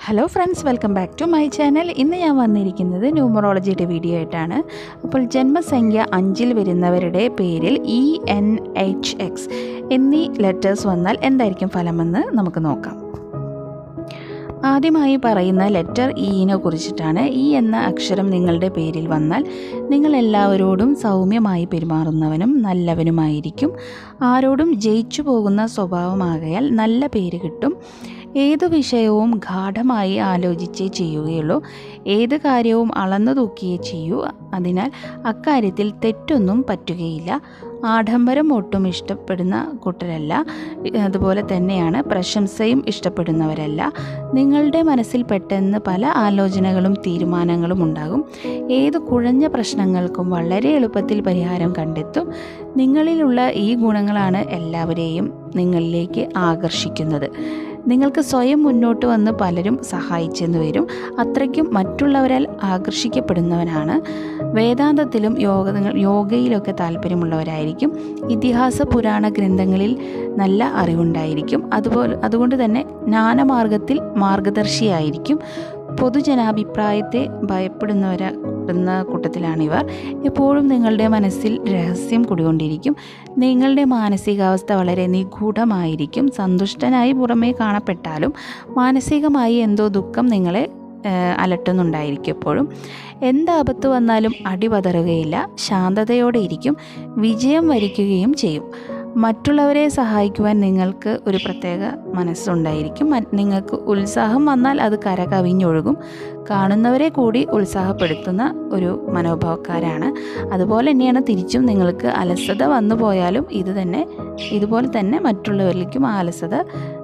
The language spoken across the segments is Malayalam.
hello friends welcome back to my channel ഇന്ന് ഞാൻ വന്നിരിക്കുന്നത് ന്യൂമറോളജിയുടെ വീഡിയോ ആയിട്ടാണ് അപ്പോൾ ജന്മസംഖ്യ അഞ്ചിൽ വരുന്നവരുടെ പേരിൽ ഇ എൻ എച്ച് എക്സ് എന്നീ ലെറ്റേഴ്സ് വന്നാൽ എന്തായിരിക്കും ഫലമെന്ന് നമുക്ക് നോക്കാം ആദ്യമായി പറയുന്ന ലെറ്റർ ഇനെ കുറിച്ചിട്ടാണ് ഇ എന്ന അക്ഷരം നിങ്ങളുടെ പേരിൽ വന്നാൽ നിങ്ങൾ എല്ലാവരോടും സൗമ്യമായി പെരുമാറുന്നവനും നല്ലവനുമായിരിക്കും ആരോടും ജയിച്ചു പോകുന്ന സ്വഭാവമാകയാൽ നല്ല പേര് കിട്ടും ഏതു വിഷയവും ഗാഠമായി ആലോചിച്ചേ ചെയ്യുകയുള്ളൂ ഏത് കാര്യവും അളന്നു തൂക്കിയേ ചെയ്യൂ അതിനാൽ അക്കാര്യത്തിൽ തെറ്റൊന്നും പറ്റുകയില്ല ആഡംബരം ഒട്ടും ഇഷ്ടപ്പെടുന്ന കൂട്ടരല്ല അതുപോലെ തന്നെയാണ് പ്രശംസയും ഇഷ്ടപ്പെടുന്നവരല്ല നിങ്ങളുടെ മനസ്സിൽ പെട്ടെന്ന് പല ആലോചനകളും തീരുമാനങ്ങളും ഉണ്ടാകും ഏത് കുഴഞ്ഞ പ്രശ്നങ്ങൾക്കും വളരെ എളുപ്പത്തിൽ പരിഹാരം കണ്ടെത്തും നിങ്ങളിലുള്ള ഈ ഗുണങ്ങളാണ് എല്ലാവരെയും നിങ്ങളിലേക്ക് ആകർഷിക്കുന്നത് നിങ്ങൾക്ക് സ്വയം മുന്നോട്ട് വന്ന് പലരും സഹായിച്ചെന്ന് വരും അത്രയ്ക്കും മറ്റുള്ളവരാൽ ആകർഷിക്കപ്പെടുന്നവനാണ് വേദാന്തത്തിലും യോഗ യോഗയിലൊക്കെ താല്പര്യമുള്ളവരായിരിക്കും ഇതിഹാസ പുരാണ ഗ്രന്ഥങ്ങളിൽ നല്ല അറിവുണ്ടായിരിക്കും അതുപോലെ അതുകൊണ്ട് തന്നെ ജ്ഞാനമാർഗത്തിൽ മാർഗദർശിയായിരിക്കും പൊതുജനാഭിപ്രായത്തെ ഭയപ്പെടുന്നവരുന്ന കൂട്ടത്തിലാണിവർ എപ്പോഴും നിങ്ങളുടെ മനസ്സിൽ രഹസ്യം കുടികൊണ്ടിരിക്കും നിങ്ങളുടെ മാനസികാവസ്ഥ വളരെ നിഗൂഢമായിരിക്കും സന്തുഷ്ടനായി പുറമേ കാണപ്പെട്ടാലും മാനസികമായി എന്തോ ദുഃഖം നിങ്ങളെ അലട്ടുന്നുണ്ടായിരിക്കും എപ്പോഴും എന്താപത്ത് വന്നാലും അടിപതറുകയില്ല ശാന്തതയോടെ ഇരിക്കും വിജയം വരിക്കുകയും ചെയ്യും മറ്റുള്ളവരെ സഹായിക്കുവാൻ നിങ്ങൾക്ക് ഒരു പ്രത്യേക മനസ്സുണ്ടായിരിക്കും നിങ്ങൾക്ക് ഉത്സാഹം വന്നാൽ അത് കര കവിഞ്ഞൊഴുകും കാണുന്നവരെ കൂടി ഉത്സാഹപ്പെടുത്തുന്ന ഒരു മനോഭാവക്കാരാണ് അതുപോലെ തന്നെയാണ് തിരിച്ചും നിങ്ങൾക്ക് അലസത വന്നു പോയാലും ഇത് തന്നെ ഇതുപോലെ തന്നെ മറ്റുള്ളവരിലേക്കും ആ അലസത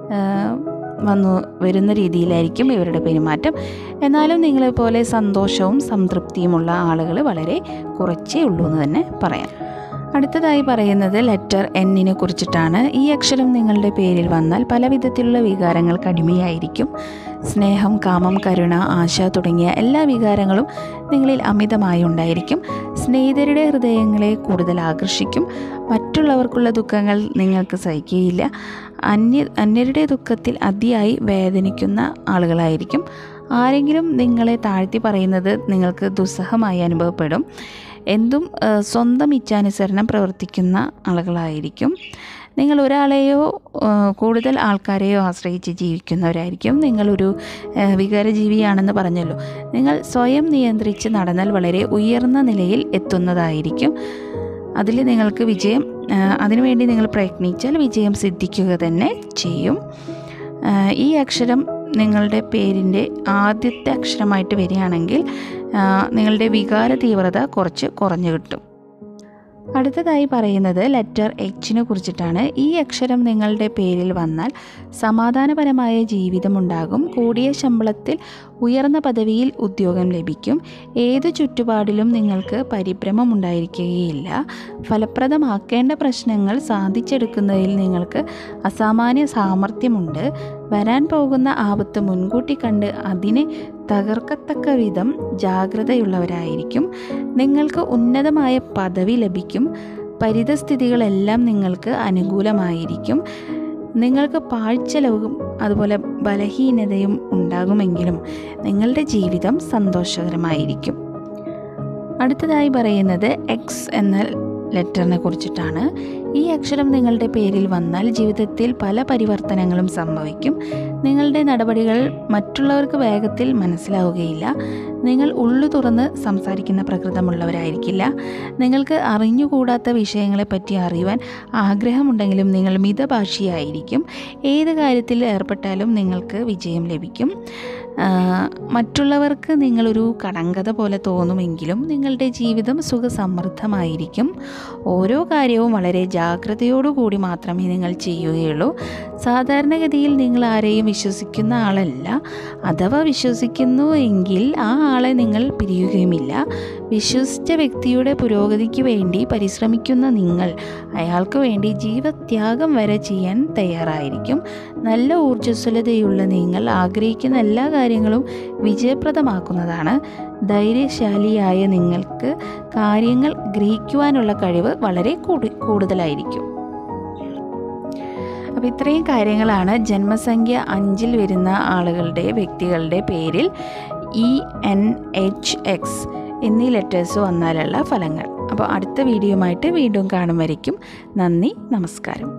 വന്നു വരുന്ന രീതിയിലായിരിക്കും ഇവരുടെ പെരുമാറ്റം എന്നാലും നിങ്ങളെപ്പോലെ സന്തോഷവും സംതൃപ്തിയുമുള്ള ആളുകൾ വളരെ കുറച്ചേ ഉള്ളൂ എന്ന് തന്നെ പറയാം അടുത്തതായി പറയുന്നത് ലെറ്റർ എന്നിനെ കുറിച്ചിട്ടാണ് ഈ അക്ഷരം നിങ്ങളുടെ പേരിൽ വന്നാൽ പല വിധത്തിലുള്ള വികാരങ്ങൾക്ക് അടിമയായിരിക്കും സ്നേഹം കാമം കരുണ ആശ തുടങ്ങിയ എല്ലാ വികാരങ്ങളും നിങ്ങളിൽ അമിതമായി ഉണ്ടായിരിക്കും സ്നേഹിതരുടെ ഹൃദയങ്ങളെ കൂടുതൽ ആകർഷിക്കും മറ്റുള്ളവർക്കുള്ള ദുഃഖങ്ങൾ നിങ്ങൾക്ക് സഹിക്കുകയില്ല അന്യ അന്യരുടെ ദുഃഖത്തിൽ അതിയായി വേദനിക്കുന്ന ആളുകളായിരിക്കും ആരെങ്കിലും നിങ്ങളെ താഴ്ത്തി പറയുന്നത് നിങ്ങൾക്ക് ദുസ്സഹമായി അനുഭവപ്പെടും എന്തും സ്വന്തം ഇച്ഛാനുസരണം പ്രവർത്തിക്കുന്ന ആളുകളായിരിക്കും നിങ്ങൾ ഒരാളെയോ കൂടുതൽ ആൾക്കാരെയോ ആശ്രയിച്ച് ജീവിക്കുന്നവരായിരിക്കും നിങ്ങളൊരു വികാരജീവിയാണെന്ന് പറഞ്ഞല്ലോ നിങ്ങൾ സ്വയം നിയന്ത്രിച്ച് നടന്നാൽ വളരെ ഉയർന്ന നിലയിൽ എത്തുന്നതായിരിക്കും അതിൽ നിങ്ങൾക്ക് വിജയം അതിനുവേണ്ടി നിങ്ങൾ പ്രയത്നിച്ചാൽ വിജയം സിദ്ധിക്കുക തന്നെ ചെയ്യും ഈ അക്ഷരം നിങ്ങളുടെ പേരിൻ്റെ ആദ്യത്തെ അക്ഷരമായിട്ട് വരികയാണെങ്കിൽ നിങ്ങളുടെ വികാര തീവ്രത കുറച്ച് കുറഞ്ഞു കിട്ടും അടുത്തതായി പറയുന്നത് ലെറ്റർ എച്ചിനെ കുറിച്ചിട്ടാണ് ഈ അക്ഷരം നിങ്ങളുടെ പേരിൽ വന്നാൽ സമാധാനപരമായ ജീവിതമുണ്ടാകും കൂടിയ ശമ്പളത്തിൽ ഉയർന്ന പദവിയിൽ ഉദ്യോഗം ലഭിക്കും ഏതു ചുറ്റുപാടിലും നിങ്ങൾക്ക് പരിഭ്രമം ഉണ്ടായിരിക്കുകയില്ല ഫലപ്രദമാക്കേണ്ട പ്രശ്നങ്ങൾ സാധിച്ചെടുക്കുന്നതിൽ നിങ്ങൾക്ക് അസാമാന്യ സാമർഥ്യമുണ്ട് വരാൻ പോകുന്ന ആപത്ത് മുൻകൂട്ടി കണ്ട് അതിനെ തകർക്കത്തക്ക വിധം ജാഗ്രതയുള്ളവരായിരിക്കും നിങ്ങൾക്ക് ഉന്നതമായ പദവി ലഭിക്കും പരിതസ്ഥിതികളെല്ലാം നിങ്ങൾക്ക് അനുകൂലമായിരിക്കും നിങ്ങൾക്ക് പാഴ്ചലവും അതുപോലെ ബലഹീനതയും ഉണ്ടാകുമെങ്കിലും നിങ്ങളുടെ ജീവിതം സന്തോഷകരമായിരിക്കും അടുത്തതായി പറയുന്നത് എക്സ് എന്ന ലെറ്ററിനെ കുറിച്ചിട്ടാണ് ഈ അക്ഷരം നിങ്ങളുടെ പേരിൽ വന്നാൽ ജീവിതത്തിൽ പല പരിവർത്തനങ്ങളും സംഭവിക്കും നിങ്ങളുടെ നടപടികൾ മറ്റുള്ളവർക്ക് വേഗത്തിൽ മനസ്സിലാവുകയില്ല നിങ്ങൾ ഉള്ളു തുറന്ന് സംസാരിക്കുന്ന പ്രകൃതമുള്ളവരായിരിക്കില്ല നിങ്ങൾക്ക് അറിഞ്ഞുകൂടാത്ത വിഷയങ്ങളെപ്പറ്റി അറിയുവാൻ ആഗ്രഹമുണ്ടെങ്കിലും നിങ്ങൾ മിതഭാഷിയായിരിക്കും ഏത് കാര്യത്തിൽ ഏർപ്പെട്ടാലും നിങ്ങൾക്ക് വിജയം ലഭിക്കും മറ്റുള്ളവർക്ക് നിങ്ങളൊരു കടങ്കഥ പോലെ തോന്നുമെങ്കിലും നിങ്ങളുടെ ജീവിതം സുഖസമൃദ്ധമായിരിക്കും ഓരോ കാര്യവും വളരെ ജാഗ്രതയോടുകൂടി മാത്രമേ നിങ്ങൾ ചെയ്യുകയുള്ളൂ സാധാരണഗതിയിൽ നിങ്ങൾ ആരെയും വിശ്വസിക്കുന്ന ആളല്ല അഥവാ വിശ്വസിക്കുന്നു എങ്കിൽ ആ ആളെ നിങ്ങൾ പിരിയുകയുമില്ല വിശ്വസിച്ച വ്യക്തിയുടെ പുരോഗതിക്ക് വേണ്ടി പരിശ്രമിക്കുന്ന നിങ്ങൾ അയാൾക്ക് വേണ്ടി ജീവത്യാഗം വരെ ചെയ്യാൻ തയ്യാറായിരിക്കും നല്ല ഊർജ്ജസ്വലതയുള്ള നിങ്ങൾ ആഗ്രഹിക്കുന്ന എല്ലാ കാര്യങ്ങളും വിജയപ്രദമാക്കുന്നതാണ് ധൈര്യശാലിയായ നിങ്ങൾക്ക് കാര്യങ്ങൾ ഗ്രഹിക്കുവാനുള്ള കഴിവ് വളരെ കൂടുതലായിരിക്കും അപ്പോൾ ഇത്രയും കാര്യങ്ങളാണ് ജന്മസംഖ്യ അഞ്ചിൽ വരുന്ന ആളുകളുടെ വ്യക്തികളുടെ പേരിൽ ഇ എൻ എച്ച് എക്സ് എന്നീ ലെറ്റേഴ്സ് വന്നാലുള്ള ഫലങ്ങൾ അപ്പോൾ അടുത്ത വീഡിയോയുമായിട്ട് വീണ്ടും കാണും വരയ്ക്കും നന്ദി നമസ്കാരം